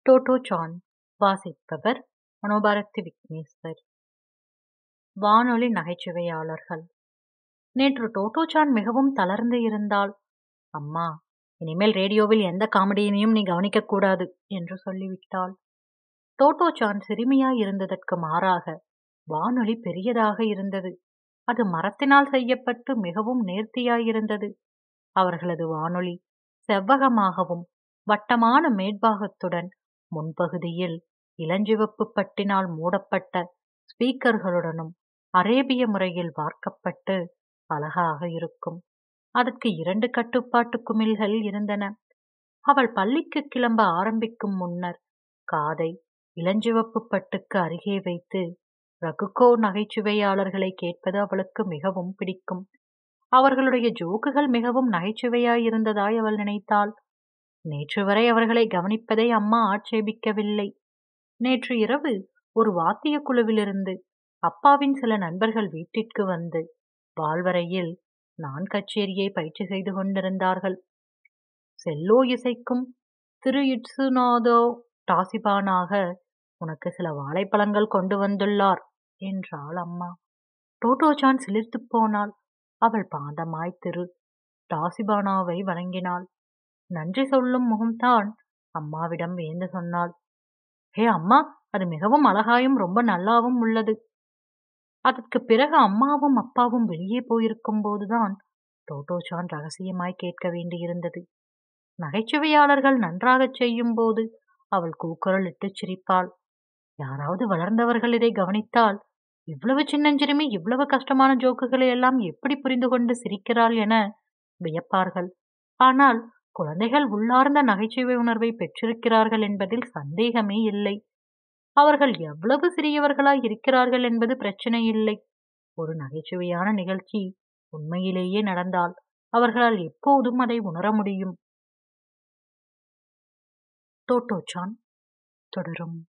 டோட்டோ San வாசிப்பவர் மனோபாரதி விக்னேஸ்வர் வானொலி நகைச்சுவையாளர்கள் நேற்று டோட்டோ சான் மிகவும் தளர்ந்து இருந்தாள் அம்மா இனிமேல் ரேடியோவில் எந்த காமெடியினையும் நீ கவனிக்கக்கூடாது என்று சொல்லிவிட்டாள் டோட்டோ சான் சிறுமியாய் இருந்ததற்கு மாறாக வானொலி பெரியதாக இருந்தது அது மரத்தினால் செய்யப்பட்டு மிகவும் நேர்த்தியாயிருந்தது அவர்களது வானொலி செவ்வகமாகவும் வட்டமான மேற்பாகத்துடன் முன்பகுதியில் இளஞ்சிவப்பு பட்டினால் மூடப்பட்ட ஸ்பீக்கர்களுடனும் அரேபிய முறையில் வார்க்கப்பட்டு அழகாக இருக்கும் அதற்கு இரண்டு கட்டுப்பாட்டு குமிழ்கள் இருந்தன அவள் பள்ளிக்கு கிளம்ப ஆரம்பிக்கும் முன்னர் காதை இளஞ்சிவப்பு பட்டுக்கு அருகே வைத்து ரகுகோ நகைச்சுவையாளர்களை கேட்பது அவளுக்கு மிகவும் பிடிக்கும் அவர்களுடைய ஜோக்குகள் மிகவும் நகைச்சுவையாயிருந்ததாய் அவள் நினைத்தாள் நேற்று வரை அவர்களை கவனிப்பதை அம்மா ஆட்சேபிக்கவில்லை நேற்று இரவு ஒரு வாத்திய குழுவிலிருந்து அப்பாவின் சில நண்பர்கள் வீட்டிற்கு வந்து வாழ்வரையில் நான் கச்சேரியை பயிற்சி செய்து கொண்டிருந்தார்கள் செல்லோ இசைக்கும் திரு இட்சுநாதோ டாசிபானாக உனக்கு சில வாழைப்பழங்கள் கொண்டு வந்துள்ளார் என்றாள் அம்மா டோட்டோஜான் சிலிர்த்து போனாள் அவள் பாந்தமாய் திரு டாசிபானாவை வணங்கினாள் நன்றி சொல்லும் முகம்தான் அம்மாவிடம் வேந்து சொன்னாள் ஹே அம்மா அது மிகவும் அழகாயும் ரொம்ப நல்லாவும் உள்ளது அதற்கு பிறகு அம்மாவும் அப்பாவும் வெளியே போயிருக்கும் போதுதான் டோட்டோசான் ரகசியமாய் கேட்க வேண்டியிருந்தது நகைச்சுவையாளர்கள் நன்றாகச் செய்யும் போது அவள் கூக்குரல் இட்டு சிரிப்பாள் யாராவது வளர்ந்தவர்கள் இதை கவனித்தால் இவ்வளவு சின்னஞ்சிறுமி இவ்வளவு கஷ்டமான ஜோக்குகளை எல்லாம் எப்படி புரிந்து கொண்டு சிரிக்கிறாள் என வியப்பார்கள் ஆனால் குழந்தைகள் உள்ளார்ந்த நகைச்சுவை உணர்வை பெற்றிருக்கிறார்கள் என்பதில் சந்தேகமே இல்லை அவர்கள் எவ்வளவு சிறியவர்களாய் இருக்கிறார்கள் என்பது பிரச்சனை இல்லை ஒரு நகைச்சுவையான நிகழ்ச்சி உண்மையிலேயே நடந்தால் அவர்களால் எப்போதும் அதை உணர முடியும் டோட்டோச்சான் தொடரும்